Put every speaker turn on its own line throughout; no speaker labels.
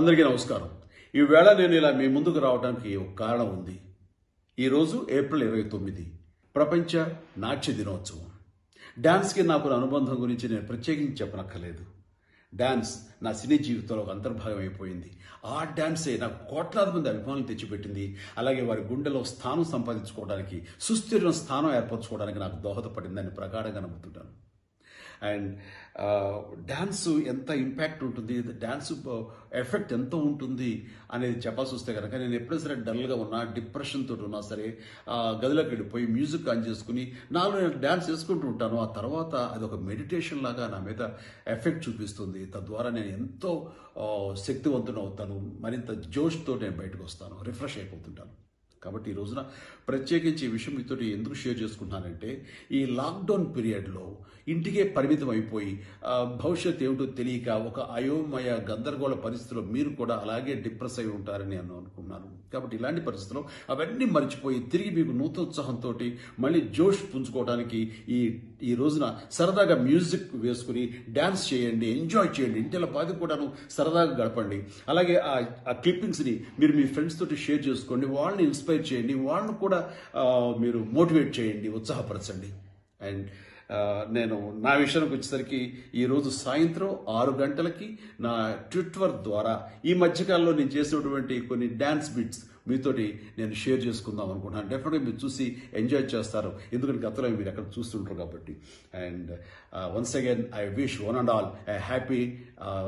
అందరికీ నమస్కారం ఈవేళ నేను ఇలా మీ ముందుకు రావడానికి ఒక కారణం ఉంది ఈరోజు ఏప్రిల్ ఇరవై తొమ్మిది ప్రపంచ నాట్య దినోత్సవం డాన్స్కి నాకు అనుబంధం గురించి నేను ప్రత్యేకించి చెప్పనక్కర్లేదు డాన్స్ నా సినీ జీవితంలో ఒక అంతర్భాగం అయిపోయింది ఆ డాన్సే నాకు కోట్లాది మంది అభిమానులు తెచ్చిపెట్టింది అలాగే వారి గుండెలో స్థానం సంపాదించుకోవడానికి సుస్థిర స్థానం ఏర్పరచుకోవడానికి నాకు దోహదపడిందని ప్రగాఢంగా నమ్ముతుంటాను అండ్ డ్యాన్స్ ఎంత ఇంపాక్ట్ ఉంటుంది డ్యాన్స్ ఎఫెక్ట్ ఎంత ఉంటుంది అనేది చెప్పాల్సి వస్తే కనుక నేను ఎప్పుడైనా సరే డల్గా ఉన్నా డిప్రెషన్ తోటి ఉన్నా సరే ఆ, గదిలోకి వెళ్ళిపోయి మ్యూజిక్ ఆన్ చేసుకుని నాలో నేను డ్యాన్స్ చేసుకుంటూ ఉంటాను ఆ తర్వాత అది ఒక మెడిటేషన్ లాగా నా మీద ఎఫెక్ట్ చూపిస్తుంది తద్వారా నేను ఎంతో ఆ, శక్తివంతుని అవుతాను మరింత జోష్తో నేను బయటకు వస్తాను రిఫ్రెష్ అయిపోతుంటాను కాబట్టి ఈ రోజున ప్రత్యేకించి ఈ విషయం మీతో ఎందుకు షేర్ చేసుకుంటున్నానంటే ఈ లాక్డౌన్ పీరియడ్లో ఇంటికే పరిమితం అయిపోయి ఆ, భవిష్యత్ ఏమిటో తెలియక ఒక అయోమయ గందరగోళ పరిస్థితిలో మీరు కూడా అలాగే డిప్రెస్ అయి ఉంటారని నేను అనుకున్నాను కాబట్టి ఇలాంటి పరిస్థితుల్లో అవన్నీ మర్చిపోయి తిరిగి మీకు నూతనోత్సాహంతో మళ్ళీ జోష్ పుంజుకోవడానికి ఈ ఈ రోజున సరదాగా మ్యూజిక్ వేసుకుని డ్యాన్స్ చేయండి ఎంజాయ్ చేయండి ఇంటిలో పాది కూడాను సరదాగా గడపండి అలాగే ఆ ఆ క్లిప్పింగ్స్ని మీరు మీ ఫ్రెండ్స్ తోటి షేర్ చేసుకోండి వాళ్ళని ఇన్స్పైర్ చేయండి వాళ్ళని కూడా ఆ, మీరు మోటివేట్ చేయండి ఉత్సాహపరచండి అండ్ ఆ, నేను నా విషయానికి వచ్చేసరికి ఈరోజు సాయంత్రం ఆరు గంటలకి నా ట్విట్టర్ ద్వారా ఈ మధ్యకాలంలో నేను చేసినటువంటి కొన్ని డ్యాన్స్ బిట్స్ మీతోటి నేను షేర్ చేసుకుందాం అనుకుంటున్నాను డెఫినెట్గా మీరు చూసి ఎంజాయ్ చేస్తారు ఎందుకంటే గతంలో మీరు ఎక్కడ చూస్తుంటారు కాబట్టి and once again I wish one and all a happy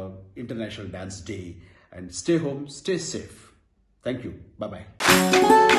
international dance day and stay home stay safe thank you bye bye